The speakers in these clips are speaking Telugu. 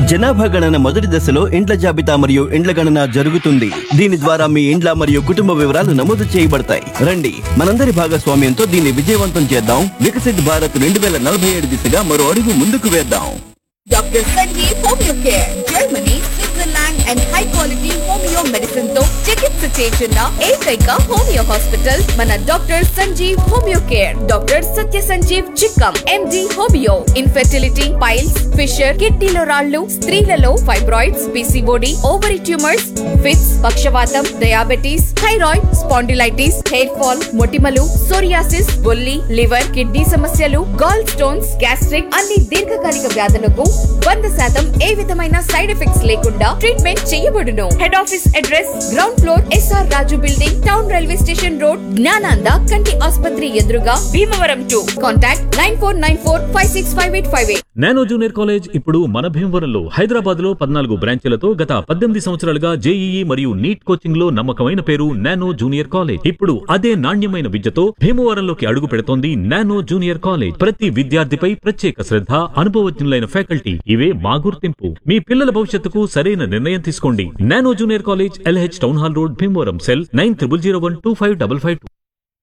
జనాభా గణన మొదటి దశలో ఇండ్ల జాబితా మరియు ఇండ్ల గణన జరుగుతుంది దీని ద్వారా మీ ఇండ్ల మరియు కుటుంబ వివరాలు నమోదు చేయబడతాయి రండి మనందరి భాగస్వామ్యంతో దీన్ని విజయవంతం చేద్దాం వికసిత్ భారత్ రెండు వేల నలభై ఏడు దిశగా మరో అడుగు ముందుకు వేద్దాం doctor Sanjeev homeo care Germany Switzerland and high quality homeo medicine తో చికిత్స చేస్తున్న ఏకైక హోమియో హాస్పిటల్ మన doctor Sanjeev homeo care doctor Satya Sanjeev Chikkam MD homeo infertility piles fissure కిడ్నీలో రాళ్లు స్త్రీలలో fibroids PCOD ovary tumours fits పక్షవాతం diabetes thyroid spondylitis hair fall మొటిమలు సోరియాసిస్ బొల్లి లివర్ కిడ్నీ సమస్యలు గాల్ స్టోన్స్ గ్యాస్ట్రిక్ అన్ని దీర్ఘకాలిక వ్యాధులకు వంద శాతం ఏ విధమైన సైడ్ ఎఫెక్ట్స్ లేకుండా ట్రీట్మెంట్ చేయబడును head office address ground floor S R Raju building town railway station road Gnananda కంటి ఆసుపత్రి ఎదురుగా Bhimavaram to contact nine four nine four five six five eight five eight nano junior college ఇప్పుడు మన భీమవరంలో హైదరాబాద్ లో పద్నాలుగు బ్రాంచీలతో గత పద్దెనిమిది సంవత్సరాలుగా జేఈఈ మరియు నీట్ కోచింగ్ లో నమ్మకమైన పేరు నానో జూనియర్ కాలేజ్ ఇప్పుడు అదే నాణ్యమైన విద్యతో భీమవరంలోకి అడుగు పెడుతోంది నానో జూనియర్ కాలేజ్ ప్రతి విద్యార్థిపై ప్రత్యేక శ్రద్ధ అనుభవజ్ఞులైన ఫ్యాకల్టీ ఇవే మా గుర్తింపు మీ పిల్లల భవిష్యత్తుకు సరైన నిర్ణయం తీసుకోండి nano junior college L H town hall road Bhimavaram cell nine triple zero one two five double five two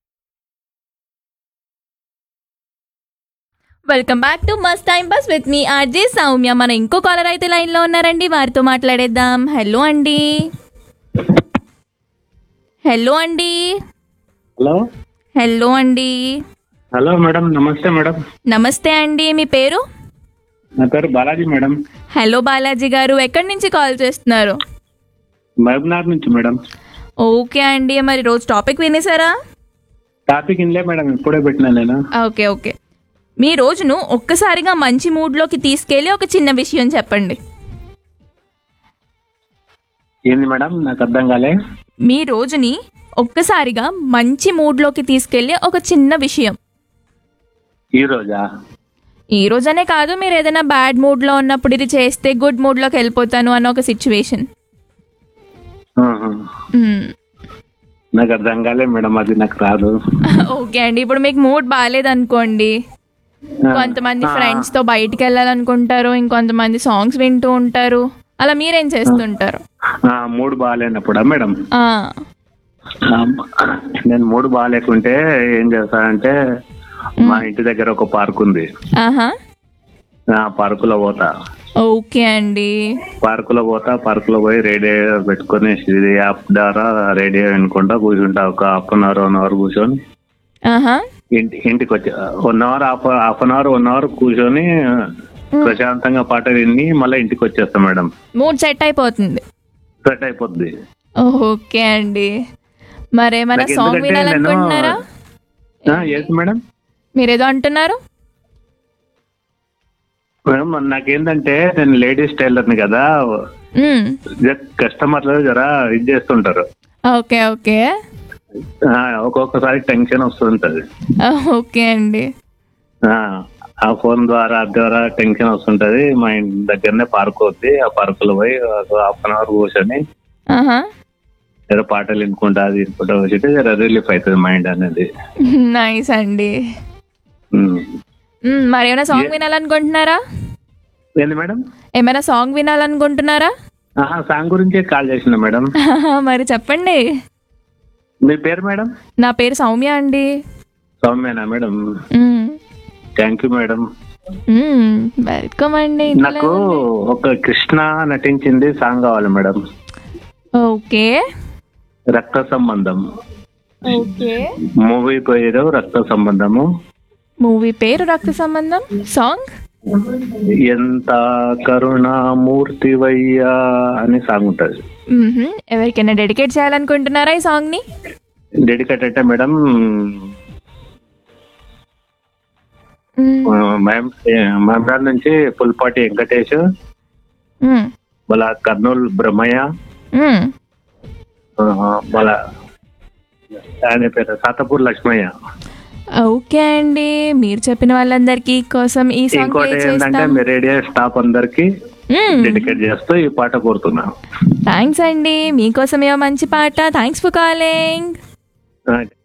welcome back to మస్ట్ time pass with me RJ Soumya మన ఇంకో కాలర్ అయితే లైన్ లో ఉన్నారండి వారితో మాట్లాడేద్దాం హలో అండి హలో అండి హలో హలో అండి హలో మేడం నమస్తే మేడం నమస్తే అండి మీ పేరు నా పేరు బాలాజీ మేడం హలో బాలాజీ గారు ఎక్కడి నుంచి కాల్ చేస్తున్నారు మహబూబ్నగర్ నుంచి మేడం ఓకే అండి మరి రోజు టాపిక్ వినేసారా టాపిక్ ఇన్లే మేడం ఇప్పుడే పెట్టినా నేను ఓకే ఓకే మీ రోజును ఒక్కసారిగా మంచి మూడ్లోకి తీసుకెళ్ళి ఒక చిన్న విషయం చెప్పండి ఏంది మేడం నాకు అర్థం కాలే మీ రోజుని ఒక్కసారిగా మంచి మూడ్లోకి తీసుకెళ్ళి ఒక చిన్న విషయం ఈ రోజా ఈ రోజనే కాదు మీరు ఏదైనా బ్యాడ్ మూడ్లో ఉన్నప్పుడు ఇది చేస్తే గుడ్ మూడ్లోకి వెళ్ళిపోతాను అన్న ఒక సిచ్యువేషన్ ఆహా. నాకు అర్థం కాలే మేడం అది నాకు రాదు ఓకే అండి ఇప్పుడు మీకు మూడ్ బాగాలేదనుకోండి కొంతమంది ఫ్రెండ్స్ తో బయటికి వెళ్ళాలనుకుంటారు ఇంకొంతమంది సాంగ్స్ వింటూ ఉంటారు అలా మీరేం చేస్తుంటారు ఆ, మూడు బాగాలేనప్పుడా మేడం ఆ, ఆ, నేను మూడు బాగాలేకుంటే ఏం చేస్తానంటే మా ఇంటి దగ్గర ఒక పార్క్ ఉంది ఆహా ఆ పార్కులో పోతా ఓకే అండి పార్కులో పోతా పార్కులో పోయి రేడియో పెట్టుకొని ఇది యాప్ ద్వారా రేడియో వినుకుంటా కూర్చుంటా ఒక half an hour one hour కూర్చొని ఆహా ఇంటి ఇంటికి వచ్చి one hour half half an hour one hour కూర్చొని ప్రశాంతంగా పాట విని మళ్ళీ ఇంటికి వచ్చేస్తాం మేడం మూడ్ సెట్ అయిపోతుంది సెట్ అయిపోద్ది ఓకే అండి మరేమైనా నాకు సాంగ్ ఎందుకంటే నేను- వినాలనుకుంటున్నారా ఏంటి మేడం మీరేదో అంటున్నారు మేడం నాకేంటంటే నేను లేడీస్ టైలర్ని కదా మ్మ్. కస్టమర్లు జరా ఇది చేస్తుంటారు ఓకే ఓకే ఆ, ఒక్కొక్కసారి టెన్షన్ వస్తుంటది ఓకే అండి ఆ, ఆ ఫోన్ ద్వారా అది ద్వారా టెన్షన్ వస్తుంటది మా ఇంటి దగ్గరనే పార్క్ అవుద్ది ఆ పార్కులో పోయి హాఫ్ అన్ అవర్ కూర్చొని ఆహా జర పాటలు వినుకుంటా అది వినుకుంటా కూర్చుంటే జర రిలీఫ్ అవుతుంది మైండ్ అనేది నైస్ అండి ఉమ్. మ్మ్, మరి ఏమైనా సాంగ్ వినాలనుకుంటున్నారా ఏంది మేడం ఏమైనా సాంగ్ వినాలనుకుంటున్నారా ఆహా సాంగ్ గురించే కాల్ చేసిన మేడం మరి చెప్పండి మీ పేరు మేడం నా పేరు సౌమ్య అండి సౌమ్యనా మేడం మ్మ్. థ్యాంక్ యూ మేడం మ్మ్, వెల్కమ్ అండి నాకు ఒక కృష్ణ నటించింది సాంగ్ కావాలి మేడం ఓకే రక్త సంబంధం ఓకే మూవీ పేరు రక్త సంబంధము మూవీ పేరు రక్త సంబంధం సాంగ్ ఎంత కరుణామూర్తివయ్యా అని సాంగ్ ఉంటది మ్మ్హ. ఎవరికైనా డెడికేట్ చేయాలనుకుంటున్నారా ఈ సాంగ్ ని డెడికేట్ అంటే మేడం మ్మ్. మహబాద్ నుంచి పుల్పాటి వెంకటేష్ మ్మ్. వాళ్ళ కర్నూలు బ్రహ్మయ్య మ్మ్. ఆ, వాళ్ళ ఆయన పేరు సాతపూర్ లక్ష్మయ్య ఓకే అండి మీరు చెప్పిన వాళ్ళందరికీ కోసం ఈ సాంగ్ ఇంకోటి ప్లే ఏంటంటే చేస్తాం మీ రేడియో స్టాఫ్ అందరికి డెడికేట్ చేస్తూ ఈ పాట కోరుతున్నా థ్యాంక్స్ అండి మీకోసం ఏమో మంచి పాట థ్యాంక్స్ ఫర్ కాలింగ్ ఆ,